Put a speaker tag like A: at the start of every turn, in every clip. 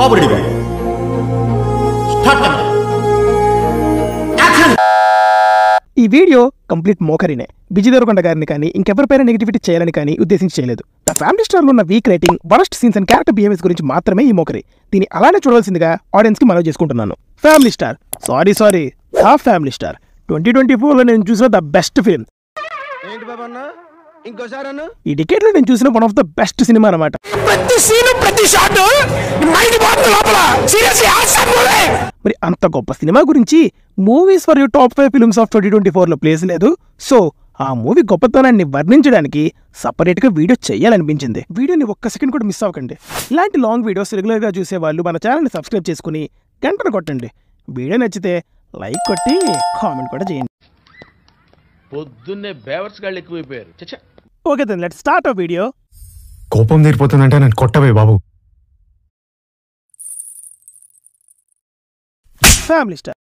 A: బాబు రెడీగా start camera action
B: ఈ video complete మోకరినే విజయ్ దేవరకొండ గారిని కానీ ఇంకెవరిపైన నెగిటివిటీ చేయాలని కానీ ఉద్దేశించి చేయలేదు ద ఫ్యామిలీ స్టార్లో ఉన్న weak rating worst scenes and character behaviours గురించి మాత్రమే ఈ మోకరి దీన్ని అలానే చూడవలసిందిగా ఆడియన్స్ కి మనవి చేసుకుంటున్నాను family star sorry sorry the family star twenty twenty ఫోర్లో నేను చూసిన ద బెస్ట్ ఫిల్మ్
C: ఏంటి బాబు అన్న ఇంకోసారి అన్న
B: ఈ decade లో నేను చూసిన one of the best cinema అనమాట
C: ప్రతి సీను ప్రతి షాట్ మైండ్ పోతుంది లోపల సీరియస్లీ ఆసమ్
B: మరి అంత గొప్ప సినిమా గురించి movies for you top five films of twenty twenty ఫోర్లో ప్లేస్ లేదు సో ఆ మూవీ గొప్పతనాన్ని వర్ణించడానికి సపరేట్ గా వీడియో చేయాలనిపించింది వీడియోని ఒక్క సెకండ్ కూడా మిస్ అవ్వకండి ఇలాంటి లాంగ్ వీడియోస్ రెగ్యులర్ గా చూసే వాళ్ళు మన ఛానల్ని సబ్స్క్రైబ్ చేసుకుని గంటను కొట్టండి వీడియో నచ్చితే లైక్ కొట్టి కామెంట్ కూడా చేయండి
D: పొద్దున్నే బేవర్స్ గాళ్ళు ఎక్కువైపోయారు చచ్చా
B: ఓకే దెన్ లెట్ స్టార్ట్ ఆ వీడియో
E: కోపం తీరిపోతుందంటే నన్ను కొట్టవే బాబు
B: family star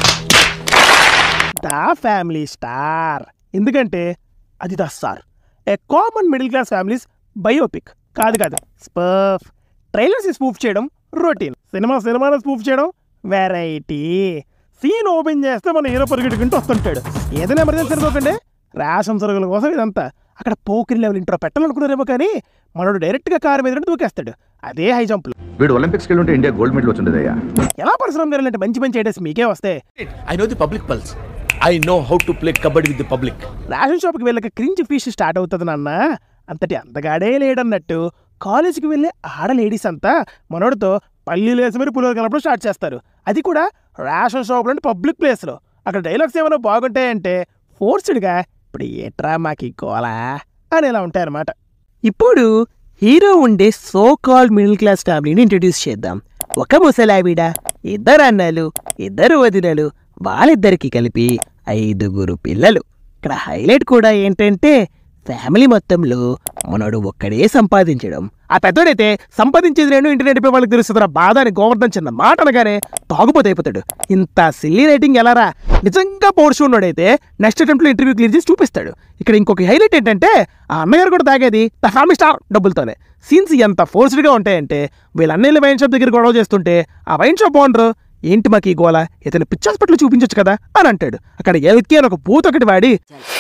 B: the family star ఎందుకంటే అది the star a common middle class families biopic కాదు కాదు స్పర్ఫ్ ట్రైలర్స్ స్పూఫ్ చేయడం రొటీన్ సినిమా సినిమాలో స్పూఫ్ చేయడం వెరైటీ సీన్ ఓపెన్ చేస్తే మన హీరో పరిగెట్టుకుంటూ వస్తుంటాడు ఏదైనా ఎమర్జెన్సీ అనుకోకండి రేషన్ సరుకుల కోసం ఇదంతా అక్కడ పోకిరి లెవెల్ ఇంట్రో పెట్టాలనుకున్నారేమో కానీ మనోడు డైరెక్ట్గా కారు మీద నుండి దూకేస్తాడు అదే హై జంప్లు
F: వీడు ఒలింపిక్స్కి వెళ్ళి ఉంటే ఇండియా గోల్డ్ మెడల్ వచ్చిండదయ్యా
B: ఎలా పరిశ్రమ చేయాలంటే మంచి మంచి ఐడియాస్ మీకే వస్తే
D: I know the public pulse I know how to play kabaddi with the public
B: ration షాప్కి వెళ్ళక క్రింజ్ ఫిష్ స్టార్ట్ అవుతుంది నాన్న అంతటి అందగాడే లేడన్నట్టు కాలేజీకి వెళ్ళే ఆడ లేడీస్ అంతా మనోడితో పల్లీలు వేసి మరి పులిహోర కలపడం స్టార్ట్ చేస్తారు అది కూడా రేషన్ షాప్ లాంటి పబ్లిక్ ప్లేస్లో అక్కడ డైలాగ్స్ ఏమైనా బాగుంటాయంటే ఫోర్స్డ్గా ఇప్పుడు ఏట్రా మాకు ఈ గోలా అని ఇలా ఉంటాయన్నమాట ఇప్పుడు హీరో ఉండే సో కాల్డ్ మిడిల్ క్లాస్ ఫ్యామిలీని ఇంట్రడ్యూస్ చేద్దాం ఒక ముసలావిడ ఇద్దరు అన్నలు ఇద్దరు వదినలు వాళ్ళిద్దరికి కలిపి ఐదుగురు పిల్లలు ఇక్కడ హైలైట్ కూడా ఏంటంటే ఫ్యామిలీ మొత్తంలో మనోడు ఒక్కడే సంపాదించడం ఆ పెద్దోడైతే సంపాదించేది నేను ఇంటి నడిపే వాళ్ళకి తెలుస్తుంది బాధ అని గోవర్ధన్ చిన్న మాట అనగానే తాగుపోతే అయిపోతాడు ఇంత సిల్లీ రేటింగ్ ఎలారా నిజంగా పోర్షు ఉన్నోడైతే నెక్స్ట్ అటెంప్ట్లో ఇంటర్వ్యూ క్లియర్ చేసి చూపిస్తాడు ఇక్కడ ఇంకొక హైలైట్ ఏంటంటే ఆ అన్నగారు కూడా తాగేది ద ఫ్యామిలీ స్టార్ డబ్బులతోనే సీన్స్ ఎంత ఫోర్స్డ్గా ఉంటాయంటే వీళ్ళ అన్నయ్యలు వైన్ షాప్ దగ్గర గొడవ చేస్తుంటే ఆ వైన్ షాప్ ఓనరు ఏంటి మాకు ఈ గోల ఇతను పిచ్చి హాస్పిటల్ చూపించొచ్చు కదా అని అంటాడు అక్కడ ఎల్కి అని ఒక బూత్ ఒకటి వాడి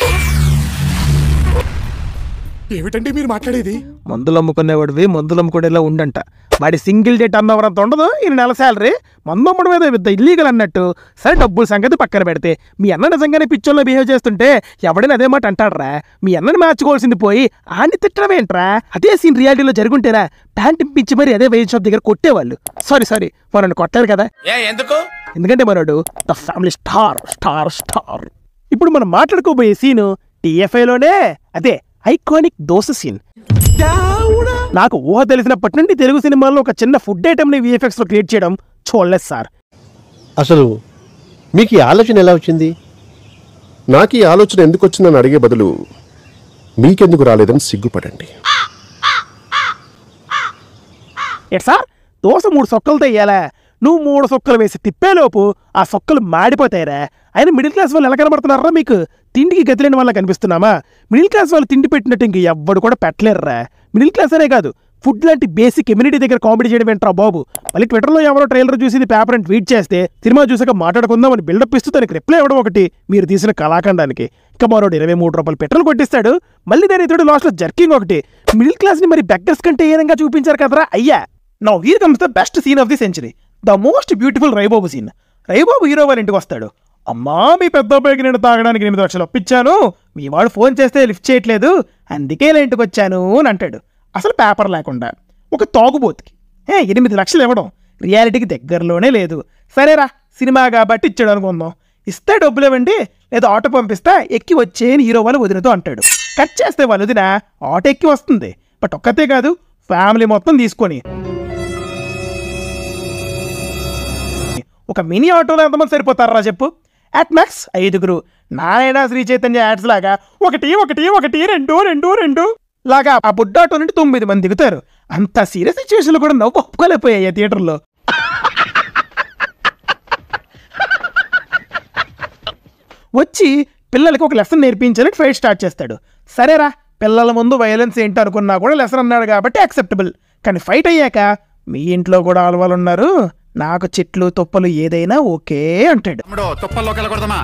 E: ఏమిటండి మీరు మాట్లాడేది
B: మందులు అమ్ముకునేవాడివి మందులు అమ్ముకునేలా ఉండంట వాడి సింగిల్ డేట్ అన్నవర్ అంత ఉండదు ఈయన నెల శాలరీ మందు అమ్మడం మీద పెద్ద ఇల్లీగల్ అన్నట్టు సరే డబ్బుల సంగతి పక్కన పెడితే మీ అన్న నిజంగానే పిచ్చోల్లో బిహేవ్ చేస్తుంటే ఎవడైనా అదే మాట అంటాడ్రా మీ అన్నని మార్చుకోవాల్సింది పోయి ఆన్ని తిట్టడమేంట్రా అదే సీన్ రియాలిటీలో జరుగుంటేనా ప్యాంట్ పిచ్చి మరి అదే వైన్ షాప్ దగ్గర కొట్టేవాళ్ళు సారీ సారీ మనల్ని కొట్టారు కదా
D: ఏ ఎందుకు
B: ఎందుకంటే మనోడు the family star star star ఇప్పుడు మనం మాట్లాడుకోబోయే సీను టీఎఫ్ఐలోనే అదే ఐకానిక్ దోశ సీన్ నాకు ఊహ తెలిసినప్పటి నుండి తెలుగు సినిమాల్లో ఒక చిన్న ఫుడ్ ఐటమ్ని విఎఫ్ఎక్స్లో క్రియేట్ చేయడం చూడలేదు సార్
G: అసలు మీకు ఈ ఆలోచన ఎలా వచ్చింది నాకు ఈ ఆలోచన ఎందుకు వచ్చిందని అడిగే బదులు మీకెందుకు రాలేదని సిగ్గుపడండి
B: ఎట్ సార్ దోశ మూడు సొక్కలతో వేయాలా నువ్వు మూడు సొక్కలు వేసి తిప్పేలోపు ఆ సొక్కలు మాడిపోతాయిరా అయినా మిడిల్ క్లాస్ వాళ్ళు ఎలా కనబడుతున్నారా మీకు తిండికి గతిలేని వాళ్ళ కనిపిస్తున్నామా మిడిల్ క్లాస్ వాళ్ళు తిండి పెట్టినట్టు ఇంక ఎవ్వడు కూడా పెట్టలేరురా మిడిల్ క్లాస్ అనే కాదు ఫుడ్ లాంటి బేసిక్ ఇమ్యూనిటీ దగ్గర కామెడీ చేయడం ఏంట్రా బాబు మళ్ళీ ట్విట్టర్లో ఎవరో ట్రైలర్ చూసి ఇది పేపర్ అని ట్వీట్ చేస్తే సినిమా చూసాక మాట్లాడుకుందాం అని బిల్డప్ ఇస్తూ తనకి రిప్లై ఇవ్వడం ఒకటి మీరు తీసిన కళాఖండానికి ఇక మరోడు ఇరవై మూడు రూపాయలు పెట్రోల్ కొట్టిస్తాడు మళ్ళీ దాని ఇతడు లాస్ట్లో జర్కింగ్ ఒకటి మిడిల్ క్లాస్ని మరి బెగ్గర్స్ కంటే ఏ విధంగా చూపించారు కదరా అయ్యా now here comes the best scene of the century the most beautiful రైబాబు సీన్ రైబాబు హీరో వాళ్ళ ఇంటికి వస్తాడు అమ్మా మీ పెద్ద అబ్బాయికి నేను తాగడానికి ఎనిమిది లక్షలు ఒప్పించాను మీ వాడు ఫోన్ చేస్తే లిఫ్ట్ చేయట్లేదు అందుకే ఇలా ఇంటికి వచ్చాను అని అంటాడు అసలు పేపర్ లేకుండా ఒక తాగుబోతుకి ఏ ఎనిమిది లక్షలు ఇవ్వడం రియాలిటీకి దగ్గరలోనే లేదు సరేరా సినిమా కాబట్టి ఇచ్చాడు అనుకుందాం ఇస్తే డబ్బులు ఇవ్వండి లేదా ఆటో పంపిస్తా ఎక్కి వచ్చేని హీరో వాళ్ళు వదినతో అంటాడు కట్ చేస్తే వాళ్ళు వదిన ఆటో ఎక్కి వస్తుంది బట్ ఒక్కతే కాదు ఫ్యామిలీ మొత్తం తీసుకొని ఒక మినీ ఆటోలో ఎంతమంది సరిపోతారా చెప్పు అట్ మ్యాక్స్ ఐదుగురు నారాయణ శ్రీ చైతన్య యాడ్స్ లాగా ఒకటి ఒకటి ఒకటి రెండు రెండు రెండు లాగా ఆ బుడ్డ ఆటో నుండి తొమ్మిది మంది దిగుతారు అంత సీరియస్ సిచ్యువేషన్లు కూడా నవ్వు ఒప్పుకోలేకపోయాయి థియేటర్లో వచ్చి పిల్లలకి ఒక లెసన్ నేర్పించాలని ఫైట్ స్టార్ట్ చేస్తాడు సరేరా పిల్లల ముందు వైలెన్స్ ఏంటి అనుకున్నా కూడా లెసన్ అన్నాడు కాబట్టి యాక్సెప్టబుల్ కానీ ఫైట్ అయ్యాక మీ ఇంట్లో కూడా ఆలవాళ్ళు ఉన్నారు నాకు చెట్లు తుప్పలు ఏదైనా ఓకే అంటాడు
A: తుప్పల్లోకి వెళ్ళకూడదమ్మా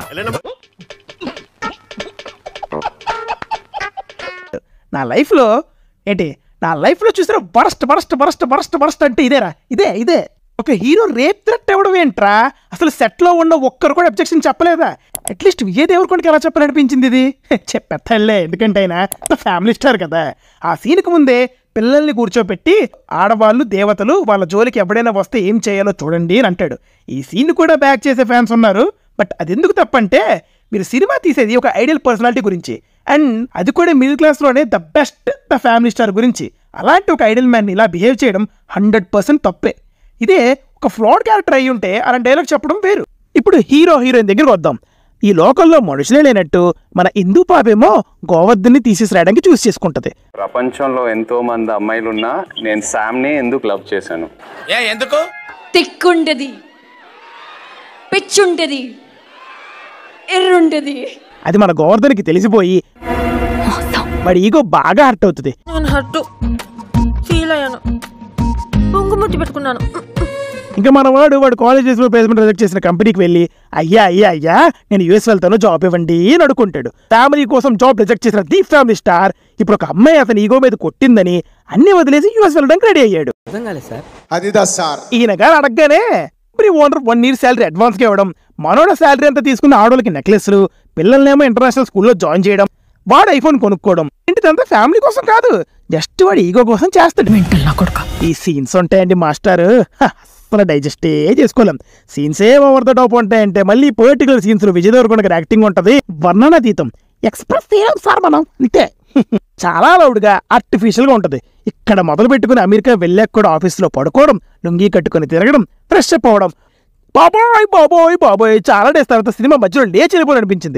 B: నా లైఫ్లో ఏంటి నా లైఫ్లో చూసిన burst burst burst burst burst అంటే ఇదేరా ఇదే ఇదే ఒక హీరో రేప్ థ్రెట్ ఇవ్వడం ఏంట్రా అసలు సెట్లో ఉన్న ఒక్కరు కూడా అబ్జెక్షన్ చెప్పలేదా అట్లీస్ట్ విజయ్ దేవరకొండకి ఎలా చెప్పాలనిపించింది ఇది చెప్పెత్తలే ఎందుకంటే ఆయన ఫ్యామిలీ స్టార్ కదా ఆ సీన్కి ముందే పిల్లల్ని కూర్చోపెట్టి ఆడవాళ్ళు దేవతలు వాళ్ళ జోలికి ఎవడైనా వస్తే ఏం చేయాలో చూడండి అని అంటాడు ఈ సీన్ కూడా బ్యాక్ చేసే ఫ్యాన్స్ ఉన్నారు బట్ అది ఎందుకు తప్పంటే మీరు సినిమా తీసేది ఒక ఐడియల్ పర్సనాలిటీ గురించి అండ్ అది కూడా మిడిల్ క్లాస్లోనే the best the family star గురించి అలాంటి ఒక ఐడియల్ మ్యాన్ ఇలా బిహేవ్ చేయడం హండ్రెడ్ పర్సెంట్ తప్పే ఇదే ఒక ఫ్లాడ్ క్యారెక్టర్ అయి ఉంటే అలా డైలాగ్ చెప్పడం వేరు ఇప్పుడు హీరో హీరోయిన్ దగ్గరికి వద్దాం ఈ లోకంలో మనుషులే లేనట్టు మన ఇందు పాపేమో గోవర్ధన్ని తీసేసి రాయడానికి చూస్ చేసుకుంటది
H: ప్రపంచంలో ఎంతో మంది అమ్మాయిలున్నా నేను శామ్ని ఎందుకు లవ్ చేశాను
D: ఏ ఎందుకు
I: తిక్కుంటది పిచ్చుంటది ఎర్రుంటది
B: అది మన గోవర్ధన్కి తెలిసిపోయి వాడి ఈగో బాగా హర్ట్ అవుతుంది
J: నేను హట్టు ఫీల్ అయ్యాను పొంగుముట్టి పెట్టుకున్నాను
B: ఇంకా మన వాడు వాడు కాలేజెస్లో ప్లేస్మెంట్ రిజెక్ట్ చేసిన కంపెనీకి వెళ్ళి అయ్యా అయ్యా అయ్యా నేను యూఎస్ వెళ్తాను జాబ్ ఇవ్వండి అని అడుకుంటాడు ఫ్యామిలీ కోసం జాబ్ రిజెక్ట్ చేసిన ది ఫ్యామిలీ స్టార్ ఇప్పుడు ఒక అమ్మాయి అతని ఈగో మీద కొట్టిందని అన్ని వదిలేసి యూఎస్ వెళ్ళడానికి రెడీ అయ్యాడు
A: అదిదా సార్
B: ఈయన గారు అడగగానే మరి ఓనర్ వన్ ఇయర్ శాలరీ అడ్వాన్స్గా ఇవ్వడం మనోడ శాలరీ అంతా తీసుకున్న ఆడోళ్ళకి నెక్లెస్లు పిల్లల్నేమో ఇంటర్నేషనల్ స్కూల్లో జాయిన్ చేయడం వాడు ఐఫోన్ కొనుక్కోవడం ఇంటిదంతా ఫ్యామిలీ కోసం కాదు జస్ట్ వాడి ఈగో కోసం చేస్తాడు ఈ సీన్స్ ఉంటాయండి మాస్టర్ హ, అస్సలు డైజెస్టే చేసుకోలేం సీన్సే ఓవర్ ద టాప్ ఉంటాయంటే మళ్ళీ పర్టికులర్ సీన్స్ లో విజయ్ దేవరకొండ గారి యాక్టింగ్ ఉంటది వర్ణనాతీతం ఎక్స్ప్రెస్ చేయం సార్ మనం అంతే చాలా లౌడ్గా ఆర్టిఫిషియల్ గా ఉంటది ఇక్కడ మొదలు పెట్టుకుని అమెరికా వెళ్ళాక కూడా ఆఫీస్లో పడుకోవడం లుంగీ కట్టుకుని తిరగడం ఫ్రెష్ అప్ అవ్వడం బాబోయ్ బాబోయ్ బాబోయ్ చాలా డేస్ తర్వాత సినిమా మధ్యలో లేచి వెళ్ళిపోవాలనిపించింది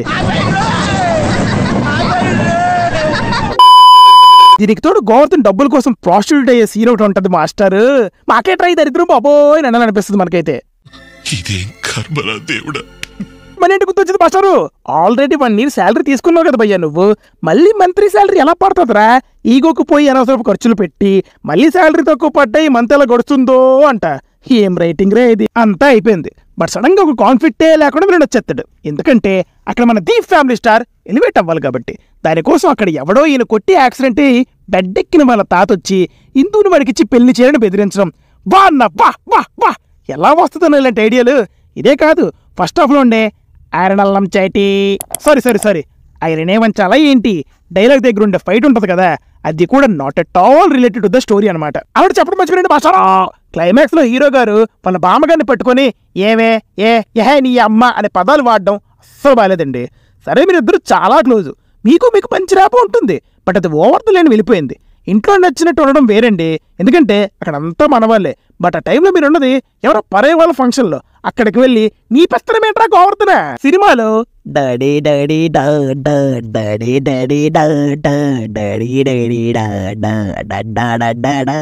B: దీనికి తోడు గోవర్ధన్ డబ్బుల కోసం ప్రాస్టిట్యూట్ అయ్యే సీన్ ఒకటి ఉంటది మాస్టర్ మాకే ట్రై దరిద్రం బాబోయ్ అని అనిపిస్తుంది మనకైతే
E: ఇదేం కర్మరా దేవుడా
B: మన ఇంటికి గుర్తొచ్చింది మాస్టారు ఆల్రెడీ వన్ ఇయర్ శాలరీ తీసుకున్నావు కదా భయ్యా నువ్వు మళ్ళీ మంత్లీ శాలరీ ఎలా పడుతుందిరా ఈగోకు పోయి అనవసరపు ఖర్చులు పెట్టి మళ్ళీ శాలరీ తక్కువ పడ్డాయి మంత్ ఎలా గడుస్తుందో అంట ఏం రైటింగ్ రే ఇది అంతా అయిపోయింది బట్ సడన్ గా ఒక కాన్ఫ్లిక్టే లేకుండా వీళ్ళు వచ్చేస్తాడు ఎందుకంటే అక్కడ మన దీప్ ఫ్యామిలీ స్టార్ ఎలివేట్ అవ్వాలి కాబట్టి దానికోసం అక్కడ ఎవడో ఈయన కొట్టి యాక్సిడెంట్ అయ్యి బెడ్ ఎక్కిన వాళ్ళ తాత వచ్చి ఇందుని వాడికిచ్చి పెళ్లి చేయని బెదిరించడం వా అన్న వా వా వా ఎలా వస్తుందో ఇలాంటి ఐడియాలు ఇదే కాదు ఫస్ట్ హాఫ్లో ఉండే ఐరన్ అల్లం చైటి సారీ సారీ సారీ ఐరన్ ఏమంచాలా ఏంటి డైలాగ్ దగ్గర ఉండే ఫైట్ ఉంటుంది కదా అది కూడా not at all related to the story అనమాట ఆవిడ చెప్పడం మర్చిపోయింది భాషా క్లైమాక్స్ లో హీరో గారు వాళ్ళ బామ్మగారిని పట్టుకొని ఏవే ఏ యహే నీ అమ్మ అనే పదాలు వాడడం అస్సలు బాగాలేదండి సరే మీరిద్దరు చాలా క్లోజ్ మీకు మీకు మంచి రేప ఉంటుంది బట్ అది ఓవర్ ద లైన్ వెళ్ళిపోయింది ఇంట్లో నచ్చినట్టు ఉండడం వేరండి ఎందుకంటే అక్కడ అంతా మనవాళ్ళే బట్ ఆ టైంలో మీరు ఉన్నది ఎవరో పరే వాళ్ళ ఫంక్షన్లో అక్కడికి వెళ్ళి నీ పెస్తనం ఏంట్రా గోవర్ధన సినిమాలో డడీ డడీ డా డా డడీ డడీ డా డా డడీ డడీ డా డా డా డా డా డా డా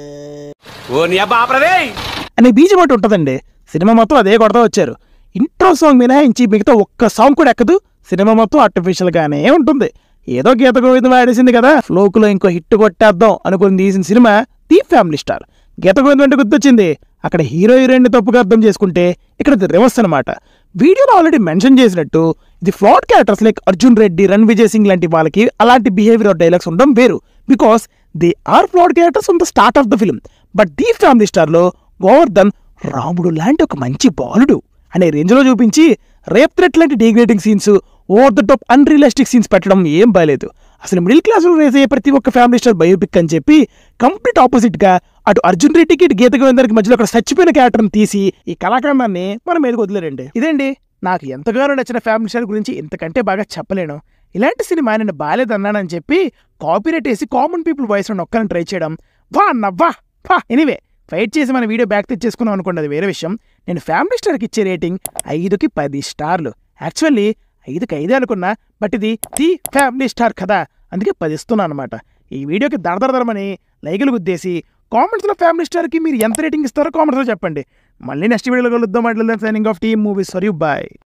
C: ఓ నీ అబ్బా ఆపరదే
B: అనే బీజం ఒకటి ఉంటుందండి సినిమా మొత్తం అదే కొడతా వచ్చారు ఇంట్రో సాంగ్ మినహాయించి మిగతా ఒక్క సాంగ్ కూడా ఎక్కదు సినిమా మొత్తం ఆర్టిఫిషియల్ గానే ఉంటుంది ఏదో గీత గోవిందం ఆడేసింది కదా ఫ్లోకులో ఇంకో హిట్ కొట్టేద్దాం అనుకుని తీసిన సినిమా the family star Geetha Govindam అంటే గుర్తొచ్చింది అక్కడ హీరో హీరోయిన్ తప్పుగా అర్థం చేసుకుంటే ఇక్కడ ఇది రివర్స్ అనమాట వీడియోలో ఆల్రెడీ మెన్షన్ చేసినట్టు ఇది flat characters like Arjun Reddy Ran Vijay Singh లాంటి వాళ్ళకి అలాంటి బిహేవియర్ డైలాగ్స్ ఉండడం వేరు because they are flat characters on the start of the film but the family స్టార్లో గోవర్ధన్ రాముడు లాంటి ఒక మంచి బాలుడు అనే రేంజ్లో చూపించి రేప్ థ్రెట్ లాంటి degrading scenes over the top unrealistic scenes పెట్టడం ఏం బాలేదు అసలు మిడిల్ క్లాస్లో రేస్ అయ్యే ప్రతి ఒక్క ఫ్యామిలీ స్టార్ బయోపిక్ అని చెప్పి కంప్లీట్ ఆపోజిట్ గా అటు అర్జున్ రెడ్డికి ఇటు గీత గోవిందరికి మధ్యలో అక్కడ చచ్చిపోయిన క్యారెక్టర్ని తీసి ఈ కళాఖండాన్ని మన మీదకి వదిలేరండి ఇదండి నాకు ఎంతగానో నచ్చిన ఫ్యామిలీ స్టార్ గురించి ఇంతకంటే బాగా చెప్పలేను ఇలాంటి సినిమా నేను బాగాలేదన్నానని చెప్పి కాపీరైట్ వేసి కామన్ పీపుల్ వాయిస్ ఒక్కరిని ట్రై చేయడం వా అన్న వా వా ఎనీవే ఫైట్ చేసి మన వీడియో బ్యాక్ తెచ్చేసుకున్నాం అనుకోండి అది వేరే విషయం నేను ఫ్యామిలీ స్టార్కి ఇచ్చే రేటింగ్ ఐదుకి పది స్టార్లు యాక్చువల్లీ ఐదుకి ఐదే అనుకున్నా బట్ ఇది ది ఫ్యామిలీ స్టార్ కదా అందుకే పది ఇస్తున్నాను అనమాట ఈ వీడియోకి దడదరదరమని లైకులు గుద్దేసి కామెంట్స్లో ఫ్యామిలీ స్టార్కి మీరు ఎంత రేటింగ్ ఇస్తారో కామెంట్స్లో చెప్పండి మళ్ళీ నెక్స్ట్ వీడియోలో కలుద్దాం మాట్లాడదాం signing off team movies for you bye